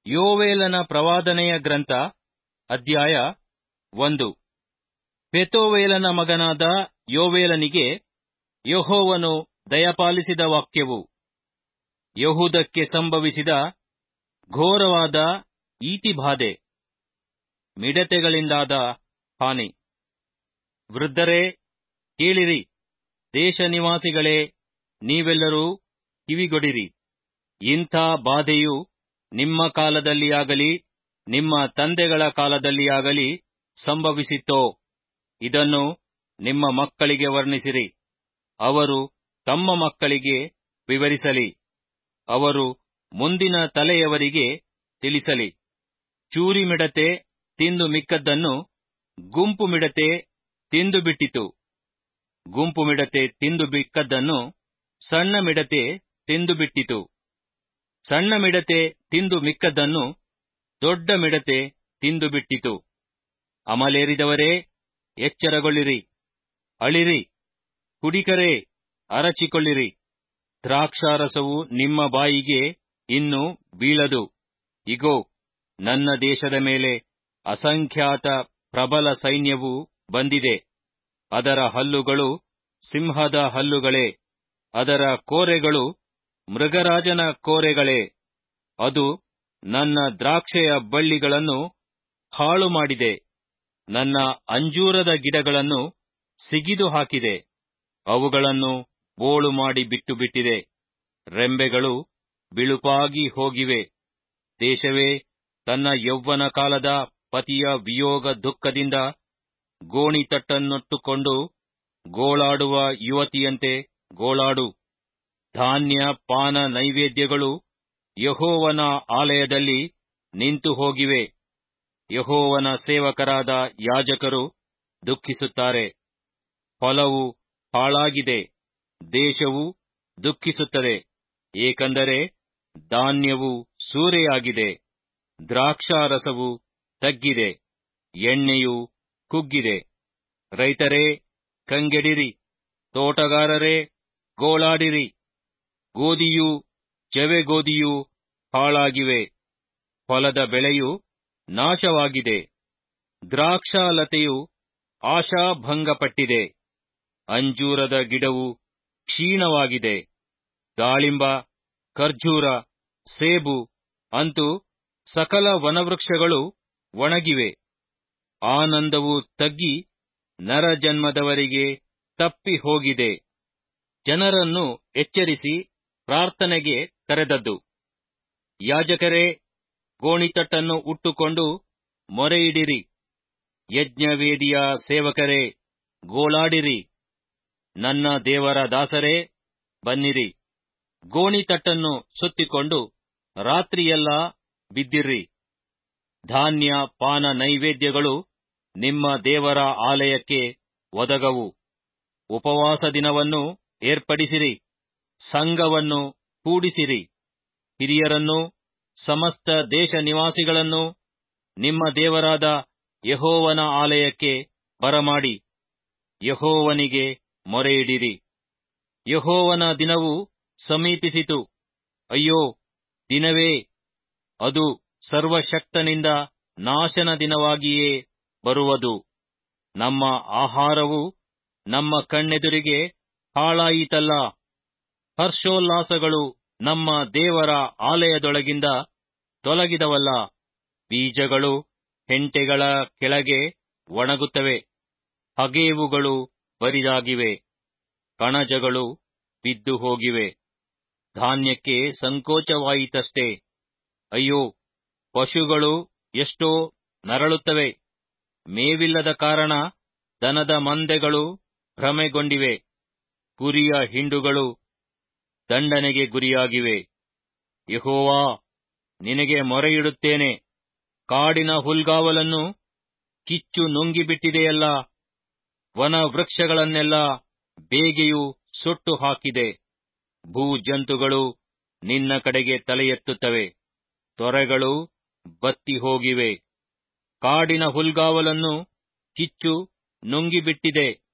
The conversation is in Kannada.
ಯೋವೇಲನ ಪ್ರವಾದನೆಯ ಗ್ರಂಥ ಅಧ್ಯಾಯ ಒಂದು ಪೆತೋವೇಲನ ಮಗನಾದ ಯೋವೇಲನಿಗೆ ಯೆಹೋವನು ದಯಪಾಲಿಸಿದ ವಾಕ್ಯವು ಯಹೂದಕ್ಕೆ ಸಂಭವಿಸಿದ ಘೋರವಾದ ಈತಿಬಾಧೆ ಮಿಡತೆಗಳಿಂದಾದ ಹಾನಿ ವೃದ್ಧರೇ ಕೇಳಿರಿ ದೇಶ ನಿವಾಸಿಗಳೇ ನೀವೆಲ್ಲರೂ ಕಿವಿಗೊಡಿರಿ ಇಂಥ ಬಾಧೆಯು ನಿಮ್ಮ ಕಾಲದಲ್ಲಿಯಾಗಲಿ ನಿಮ್ಮ ತಂದೆಗಳ ಕಾಲದಲ್ಲಿಯಾಗಲಿ ಸಂಭವಿಸಿತ್ತೋ ಇದನ್ನು ನಿಮ್ಮ ಮಕ್ಕಳಿಗೆ ವರ್ಣಿಸಿರಿ ಅವರು ತಮ್ಮ ಮಕ್ಕಳಿಗೆ ವಿವರಿಸಲಿ ಅವರು ಮುಂದಿನ ತಲೆಯವರಿಗೆ ತಿಳಿಸಲಿ ಚೂರಿ ಮಿಡತೆ ತಿಂದು ಮಿಕ್ಕದ್ದನ್ನು ಗುಂಪು ಮಿಡತೆ ತಿಂದು ಬಿಟ್ಟಿತು ಗುಂಪು ಮಿಡತೆ ತಿಂದು ಬಿಕ್ಕದ್ದನ್ನು ಸಣ್ಣ ಮಿಡತೆ ತಿಂದು ಬಿಟ್ಟಿತು ಸಣ್ಣ ಮಿಡತೆ ತಿಂದು ಮಿಕ್ಕದ್ದನ್ನು ದೊಡ್ಡ ಮಿಡತೆ ತಿಂದು ಬಿಟ್ಟಿತು ಅಮಲೇರಿದವರೇ ಎಚ್ಚರಗೊಳ್ಳಿರಿ ಅಳಿರಿ ಕುಡಿಕರೇ ಅರಚಿಕೊಳ್ಳಿರಿ ದ್ರಾಕ್ಷಾರಸವು ನಿಮ್ಮ ಬಾಯಿಗೆ ಇನ್ನು ಬೀಳದು ಇಗೋ ನನ್ನ ದೇಶದ ಮೇಲೆ ಅಸಂಖ್ಯಾತ ಪ್ರಬಲ ಸೈನ್ಯವು ಬಂದಿದೆ ಅದರ ಹಲ್ಲುಗಳು ಸಿಂಹದ ಹಲ್ಲುಗಳೇ ಅದರ ಕೋರೆಗಳು ಮೃಗರಾಜನ ಕೋರೆಗಳೇ ಅದು ನನ್ನ ದ್ರಾಕ್ಷೆಯ ಬಳ್ಳಿಗಳನ್ನು ಹಾಳು ಮಾಡಿದೆ ನನ್ನ ಅಂಜೂರದ ಗಿಡಗಳನ್ನು ಸಿಗಿದು ಹಾಕಿದೆ ಅವುಗಳನ್ನು ಬೋಳು ಮಾಡಿ ಬಿಟ್ಟು ಬಿಟ್ಟಿದೆ ರೆಂಬೆಗಳು ಬಿಳುಪಾಗಿ ಹೋಗಿವೆ ದೇಶವೇ ತನ್ನ ಯೌವನ ಕಾಲದ ಪತಿಯ ವಿಯೋಗ ದುಃಖದಿಂದ ಗೋಣಿತಟ್ಟನ್ನೊಟ್ಟುಕೊಂಡು ಗೋಳಾಡುವ ಯುವತಿಯಂತೆ ಗೋಳಾಡು ಧಾನ್ಯ ಪಾನ ನೈವೇದ್ಯಗಳು ಯಹೋವನ ಆಲಯದಲ್ಲಿ ನಿಂತು ಹೋಗಿವೆ ಯಹೋವನ ಸೇವಕರಾದ ಯಾಜಕರು ದುಃಖಿಸುತ್ತಾರೆ ಹೊಲವು ಹಾಳಾಗಿದೆ ದೇಶವು ದುಃಖಿಸುತ್ತದೆ ಏಕೆಂದರೆ ಧಾನ್ಯವು ಸೂರೆಯಾಗಿದೆ ದ್ರಾಕ್ಷಾರಸವು ತಗ್ಗಿದೆ ಎಣ್ಣೆಯು ಕುಗ್ಗಿದೆ ರೈತರೇ ಕಂಗೆಡಿರಿ ತೋಟಗಾರರೇ ಗೋಳಾಡಿರಿ ಗೋಧಿಯೂ ಜವೆಗೋಧಿಯೂ ಹಾಳಾಗಿವೆ ಹೊಲದ ಬೆಳೆಯು ನಾಶವಾಗಿದೆ ದ್ರಾಕ್ಷಾಲತೆಯು ಆಶಾಭಂಗಪಟ್ಟಿದೆ ಅಂಜೂರದ ಗಿಡವು ಕ್ಷೀಣವಾಗಿದೆ ದಾಳಿಂಬ ಖರ್ಜೂರ ಸೇಬು ಅಂತೂ ಸಕಲ ವನವೃಕ್ಷಗಳು ಒಣಗಿವೆ ಆನಂದವು ತಗ್ಗಿ ನರಜನ್ಮದವರಿಗೆ ತಪ್ಪಿ ಹೋಗಿದೆ ಜನರನ್ನು ಎಚ್ಚರಿಸಿ ಪ್ರಾರ್ಥನೆಗೆ ಕರೆದದ್ದು ಯಾಜಕರೇ ಗೋಣಿತಟ್ಟನ್ನು ಉಟ್ಟುಕೊಂಡು ಮೊರೆಯಿಡಿರಿ ಯಜ್ಞವೇದಿಯ ಸೇವಕರೇ ಗೋಳಾಡಿರಿ ನನ್ನ ದೇವರ ದಾಸರೇ ಬನ್ನಿರಿ ಗೋಣಿತಟ್ಟನ್ನು ಸುತ್ತಿಕೊಂಡು ರಾತ್ರಿಯೆಲ್ಲ ಬಿದ್ದಿರ್ರಿ ಧಾನ್ಯ ಪಾನ ನೈವೇದ್ಯಗಳು ನಿಮ್ಮ ದೇವರ ಆಲಯಕ್ಕೆ ಒದಗವು ಉಪವಾಸ ದಿನವನ್ನು ಏರ್ಪಡಿಸಿರಿ ಸಂಘವನ್ನು ಕೂಡಿಸಿರಿ ಹಿರಿಯರನ್ನು ಸಮಸ್ತ ದೇಶ ನಿವಾಸಿಗಳನ್ನು ನಿಮ್ಮ ದೇವರಾದ ಯಹೋವನ ಆಲಯಕ್ಕೆ ಬರಮಾಡಿ ಯಹೋವನಿಗೆ ಮೊರೆಯಿಡಿರಿ ಯಹೋವನ ದಿನವು ಸಮೀಪಿಸಿತು ಅಯ್ಯೋ ದಿನವೇ ಅದು ಸರ್ವಶಕ್ತನಿಂದ ನಾಶನ ದಿನವಾಗಿಯೇ ಬರುವುದು ನಮ್ಮ ಆಹಾರವು ನಮ್ಮ ಕಣ್ಣೆದುರಿಗೆ ಹಾಳಾಯಿತಲ್ಲ ಹರ್ಷೋಲ್ಲಾಸಗಳು ನಮ್ಮ ದೇವರ ಆಲಯದೊಳಗಿಂದ ತೊಲಗಿದವಲ್ಲ ಬೀಜಗಳು ಹೆಂಟೆಗಳ ಕೆಳಗೆ ಒಣಗುತ್ತವೆ ಹಗೇವುಗಳು ಬರಿದಾಗಿವೆ ಕಣಜಗಳು ಬಿದ್ದು ಹೋಗಿವೆ ಧಾನ್ಯಕ್ಕೆ ಸಂಕೋಚವಾಯಿತಷ್ಟೇ ಅಯ್ಯೋ ಪಶುಗಳು ಎಷ್ಟೋ ನರಳುತ್ತವೆ ಮೇವಿಲ್ಲದ ಕಾರಣ ದನದ ಮಂದೆಗಳು ಭ್ರಮೆಗೊಂಡಿವೆ ಕುರಿಯ ಹಿಂಡುಗಳು ದಂಡನೆಗೆ ಗುರಿಯಾಗಿವೆ ಯಹೋವಾ ನಿನಗೆ ಮೊರೆಯಿಡುತ್ತೇನೆ ಕಾಡಿನ ಹುಲ್ಗಾವಲನ್ನು ಕಿಚ್ಚು ನುಂಗಿಬಿಟ್ಟಿದೆಯಲ್ಲ ವನ ವೃಕ್ಷಗಳನ್ನೆಲ್ಲ ಬೇಗೆಯು ಸುಟ್ಟು ಹಾಕಿದೆ ಭೂಜಂತುಗಳು ನಿನ್ನ ಕಡೆಗೆ ತಲೆಯೆತ್ತುತ್ತವೆ ತೊರೆಗಳು ಬತ್ತಿ ಹೋಗಿವೆ ಕಾಡಿನ ಹುಲ್ಗಾವಲನ್ನು ಕಿಚ್ಚು ನುಂಗಿಬಿಟ್ಟಿದೆ